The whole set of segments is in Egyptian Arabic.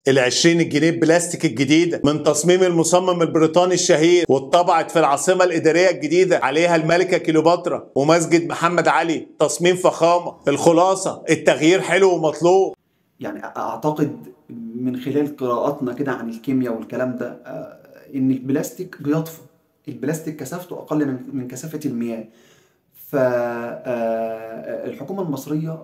ال 20 جنيه بلاستيك الجديدة من تصميم المصمم البريطاني الشهير واتطبعت في العاصمة الإدارية الجديدة عليها الملكة كيلوباترا ومسجد محمد علي تصميم فخامة الخلاصة التغيير حلو ومطلوب يعني اعتقد من خلال قراءاتنا كده عن الكيمياء والكلام ده آه، ان البلاستيك بيطفو البلاستيك كثافته اقل من من كثافه المياه فالحكومه المصريه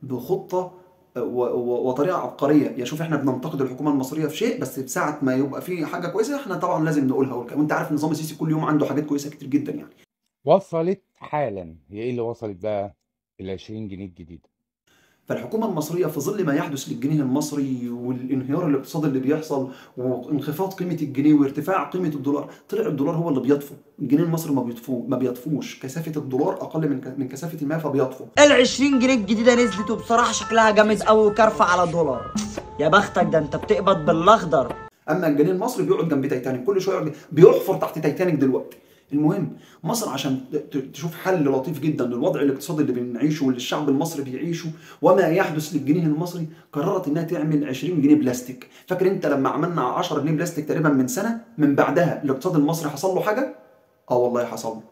بخطه و- و- وطريقه عبقريه يا شوف احنا بننتقد الحكومه المصريه في شيء بس بساعه ما يبقى في حاجه كويسه احنا طبعا لازم نقولها والك- وانت عارف نظام السيسي كل يوم عنده حاجات كويسه كتير جدا يعني وصلت حالا هي ايه اللي وصلت بقى ال 20 جنيه الجديده فالحكومة المصرية في ظل ما يحدث للجنيه المصري والانهيار الاقتصادي اللي بيحصل وانخفاض قيمة الجنيه وارتفاع قيمة الدولار طلع الدولار هو اللي بيطفو الجنيه المصري ما بيطفو ما بيطفوش كثافة الدولار أقل من ك- من كثافة الماء فبيطفو ال 20 جنيه الجديده نزلت وبصراحه شكلها جامد قوي وكارفه على دولار يا بختك ده انت بتقبض بالاخضر اما الجنيه المصري بيقعد جنب تايتانيك كل شويه يقعد- بيحفر تحت تايتانيك دلوقتي المهم مصر عشان ت- ت- تشوف حل لطيف جدا للوضع الاقتصادي اللي بنعيشه واللي الشعب المصري بيعيشه وما يحدث للجنيه المصري قررت انها تعمل 20 جنيه بلاستيك فاكر انت لما عملنا 10 جنيه بلاستيك تقريبا من سنه من بعدها الاقتصاد المصري حصل له حاجه اه والله حصل له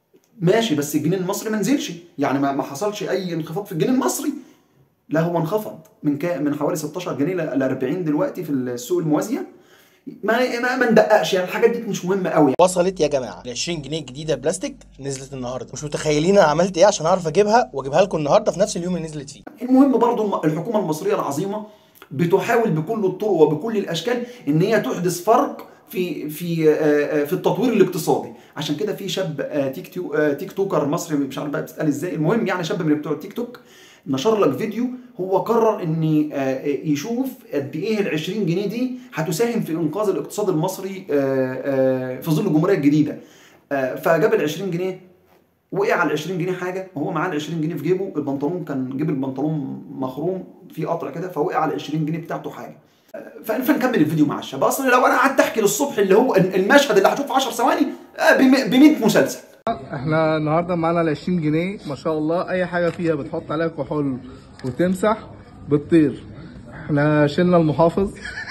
ماشي بس الجنيه المصري ما نزلش يعني ما ما حصلش اي انخفاض في الجنيه المصري لا هو انخفض من كا من حوالي 16 جنيه ل 40 دلوقتي في السوق الموازيه ما ما, ما ندققش يعني الحاجات دي مش مهمه قوي وصلت يا جماعه ال 20 جنيه الجديده بلاستيك نزلت النهارده مش متخيلين انا عملت ايه عشان اعرف اجيبها واجيبها لكم النهارده في نفس اليوم اللي نزلت فيه المهم برضو الم- الحكومه المصريه العظيمه بتحاول بكل الطرق وبكل الاشكال ان هي تحدث فرق في في آه، آه، في التطوير الاقتصادي عشان كده في شاب آه، تيك تو آه، تيك توكر مصري مش عارف بقى بتتقال ازاي المهم يعني شاب من بتوع التيك توك نشر لك فيديو هو قرر ان آه، يشوف قد ايه ال 20 جنيه دي هتساهم في انقاذ الاقتصاد المصري آه، آه، في ظل الجمهوريه الجديده آه، فجاب ال 20 جنيه وقع على ال 20 جنيه حاجه وهو معاه ال 20 جنيه في جيبه البنطلون كان جيب البنطلون مخروم في قطع كده فوقع على ال 20 جنيه بتاعته حاجه ف- فنكمل الفيديو مع الشباب اصلا لو انا قعدت احكي للصبح اللي هو المشهد اللي هشوفه في 10 ثواني ب 100 مسلسل احنا النهارده معانا ال 20 جنيه ما شاء الله اي حاجه فيها بتحط عليها كحول وتمسح بتطير احنا شلنا المحافظ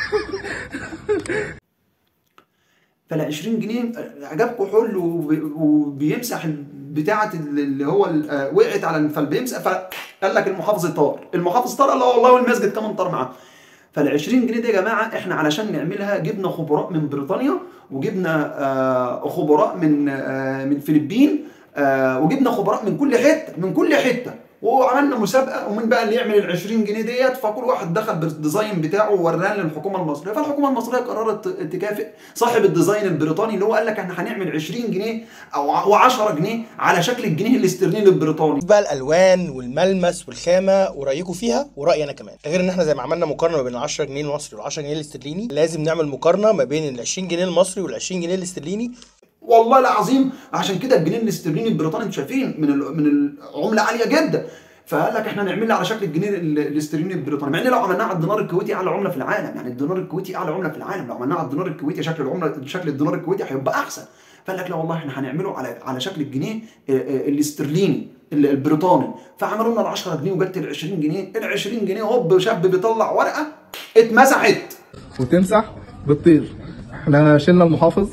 فال 20 جنيه جاب كحول وب- وبيمسح بتاعه اللي هو ال- آه، وقعت على فبيمسح فقال لك المحافظ طار المحافظ طار الله والله والمسجد كمان طار معاه فال 20 جنيه دي يا جماعه احنا علشان نعملها جبنا خبراء من بريطانيا وجبنا آه، خبراء من آه، من الفلبين آه، وجبنا خبراء من كل حته من كل حته وعملنا مسابقه ومين بقى اللي يعمل ال 20 جنيه ديت فكل واحد دخل بالديزاين بتاعه ووراها للحكومه المصريه فالحكومه المصريه قررت تكافئ صاحب الديزاين البريطاني اللي هو قال لك احنا هنعمل 20 جنيه او و10 جنيه على شكل الجنيه الاسترليني البريطاني بقى الالوان والملمس والخامه ورايكم فيها ورايي انا كمان ده غير ان احنا زي ما عملنا مقارنه ما بين ال 10 جنيه المصري وال 10 جنيه الاسترليني لازم نعمل مقارنه ما بين ال 20 جنيه المصري وال 20 جنيه الاسترليني والله العظيم عشان كده الجنيه الاسترليني البريطاني انتوا شايفين من ال- من العمله عاليه جدا فقال لك احنا نعملها على شكل الجنيه ال- الاسترليني البريطاني مع ان لو عملناها على الدينار الكويتي اعلى عمله في العالم يعني الدينار الكويتي اعلى عمله في العالم لو عملناها على الدينار الكويتي شكل العمله شكل الدينار الكويتي هيبقى احسن فقال لك لا والله احنا هنعمله على على شكل الجنيه اه، اه، الاسترليني ال- البريطاني فعملوا لنا ال 10 جنيه وجت ال 20 جنيه ال 20 جنيه هوب شاب بيطلع ورقه اتمسحت وتمسح بتطير احنا شلنا المحافظ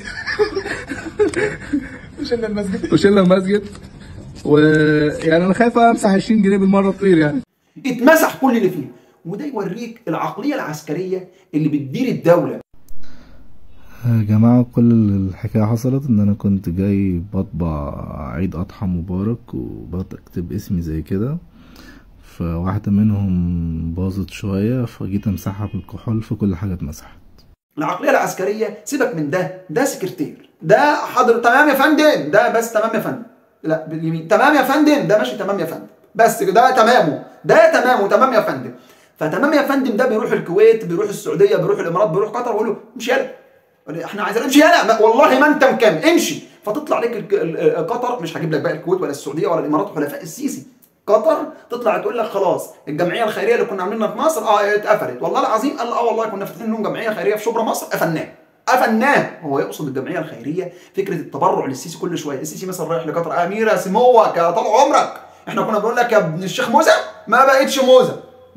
شلنا المسجد وشلنا المسجد ويعني انا خايف امسح 20 جنيه بالمره تطير يعني اتمسح كل اللي فيه وده يوريك العقليه العسكريه اللي بتدير الدوله يا جماعة كل الحكاية حصلت ان انا كنت جاي بطبع عيد اضحى مبارك وبكتب اسمي زي كده فواحدة منهم باظت شوية فجيت امسحها بالكحول فكل حاجة اتمسحت العقليه العسكريه سيبك من ده ده سكرتير ده حاضر تمام يا فندم ده بس تمام يا فندم لا باليمين تمام يا فندم ده ماشي تمام يا فندم بس ده تمامه ده تمامه تمام يا فندم فتمام يا فندم ده بيروح الكويت بيروح السعوديه بيروح الامارات بيروح قطر ويقول له امشي يلا احنا عايزين امشي يلا ما- والله ما انت مكمل امشي فتطلع لك الك- ال- ال- قطر مش هجيب لك بقى الكويت ولا السعوديه ولا الامارات حلفاء السيسي قطر تطلع تقول لك خلاص الجمعيه الخيريه اللي كنا عاملينها في مصر اه اتقفلت والله العظيم قال اه والله كنا فاتحين لهم جمعيه خيريه في شبرا مصر قفلناها قفلناه هو يقصد الجمعيه الخيريه فكره التبرع للسيسي كل شويه السيسي مثلا رايح لقطر اميره سموك يا طال عمرك احنا كنا بنقول لك يا ابن الشيخ موزه ما بقتش موزه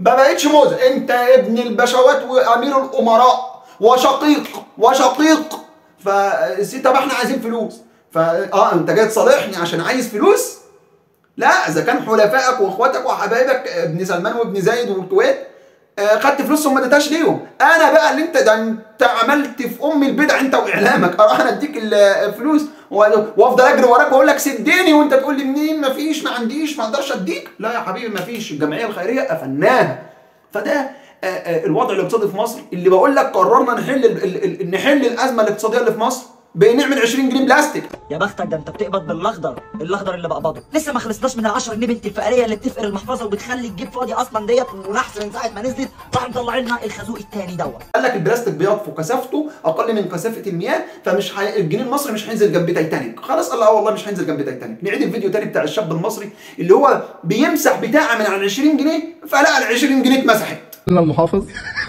ما بقتش موزه انت ابن البشوات وامير الامراء وشقيق وشقيق ف طب احنا عايزين فلوس فا اه انت جاي تصالحني عشان عايز فلوس لا اذا كان حلفائك واخواتك وحبايبك ابن سلمان وابن زايد والكويت آه، خدت فلوسهم ما اديتهاش ليهم انا بقى اللي انت ده انت عملت في ام البدع انت واعلامك اروح انا اديك الفلوس و- وافضل اجري وراك واقول لك سدني وانت تقول لي منين ما فيش ما عنديش ما اقدرش اديك لا يا حبيبي ما فيش الجمعيه الخيريه قفلناها فده آه، آه، الوضع الاقتصادي في مصر اللي بقول لك قررنا نحل ال- ال- ال- نحل الازمه الاقتصاديه اللي في مصر بنعمل 20 جنيه بلاستيك يا بختك ده انت بتقبض بالاخضر الاخضر اللي بقبضه لسه ما خلصناش من ال 10 جنيه بنت الفقريه اللي بتفقر المحفظه وبتخلي الجيب فاضي اصلا ديت ونحس من ساعه ما نزلت راح مطلعين لنا الخازوق التاني دوت قال لك البلاستيك بيطفو كثافته اقل من كثافه المياه فمش حي... الجنيه المصري مش هينزل جنب تايتانيك خلاص قال لا والله مش هينزل جنب تايتانيك نعيد الفيديو تاني بتاع الشاب المصري اللي هو بيمسح بتاعه من على 20 جنيه فلقى ال 20 جنيه اتمسحت شلنا المحافظ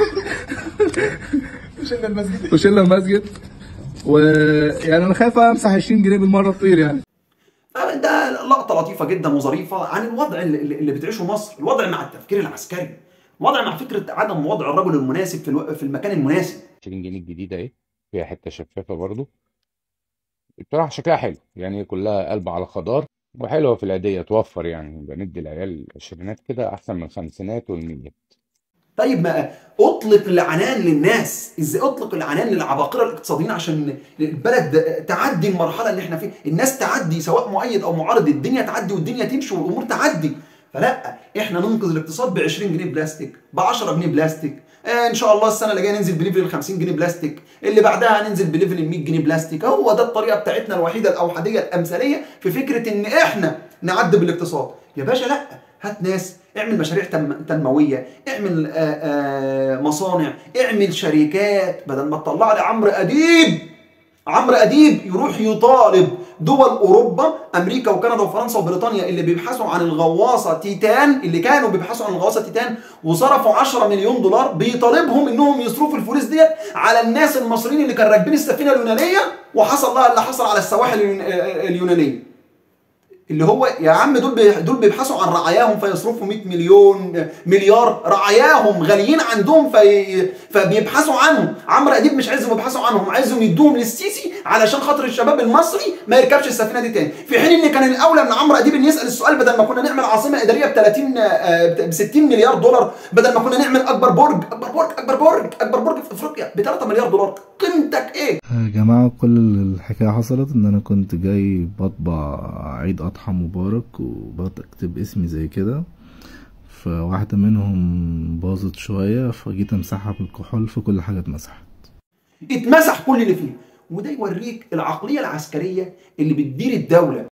وشلنا المسجد ويعني انا خايف امسح 20 جنيه بالمره تطير يعني ده لقطه لطيفه جدا وظريفه عن الوضع اللي, اللي بتعيشه مصر الوضع مع التفكير العسكري الوضع مع فكره عدم وضع الرجل المناسب في, الو... في المكان المناسب 20 جنيه الجديدة اهي فيها حتة شفافة برضو بصراحة شكلها حلو يعني كلها قلب على خضار وحلوة في العيدية توفر يعني يبقى ندي العيال العشرينات كده أحسن من الخمسينات والميات طيب ما اطلق العنان للناس ازاي اطلق العنان للعباقره الاقتصاديين عشان البلد تعدي المرحله اللي احنا فيها الناس تعدي سواء مؤيد او معارض الدنيا تعدي والدنيا تمشي والامور تعدي فلا احنا ننقذ الاقتصاد ب 20 جنيه بلاستيك ب 10 جنيه بلاستيك آه ان شاء الله السنه اللي جايه ننزل بليفل ال 50 جنيه بلاستيك اللي بعدها هننزل بليفل ال 100 جنيه بلاستيك هو ده الطريقه بتاعتنا الوحيده الاوحديه الامثليه في فكره ان احنا نعدي بالاقتصاد يا باشا لا هات ناس اعمل مشاريع تم- تنمويه اعمل آآ آآ مصانع اعمل شركات بدل ما تطلع لي عمرو اديب عمرو اديب يروح يطالب دول اوروبا امريكا وكندا وفرنسا وبريطانيا اللي بيبحثوا عن الغواصه تيتان اللي كانوا بيبحثوا عن الغواصه تيتان وصرفوا 10 مليون دولار بيطالبهم انهم يصرفوا الفلوس ديت على الناس المصريين اللي كانوا راكبين السفينه اليونانيه وحصل لها اللي حصل على السواحل اليون- اليونانيه اللي هو يا عم دول بي- دول بيبحثوا عن رعاياهم فيصرفوا 100 مليون مليار رعاياهم غاليين عندهم في فبيبحثوا عنهم عمرو اديب مش عايزهم يبحثوا عنهم عايزهم يدوهم للسيسي علشان خاطر الشباب المصري ما يركبش السفينه دي تاني في حين ان كان الاولى من عمرو اديب ان يسال السؤال بدل ما كنا نعمل عاصمه اداريه ب 30 ب 60 مليار دولار بدل ما كنا نعمل اكبر برج اكبر برج اكبر برج اكبر برج في افريقيا ب 3 مليار دولار قيمتك ايه يا جماعة كل الحكاية حصلت ان انا كنت جاي بطبع عيد اضحى مبارك وبكتب اسمي زي كده فواحدة منهم باظت شوية فجيت امسحها بالكحول فكل حاجة اتمسحت اتمسح كل اللي فيه وده يوريك العقليه العسكريه اللي بتدير الدوله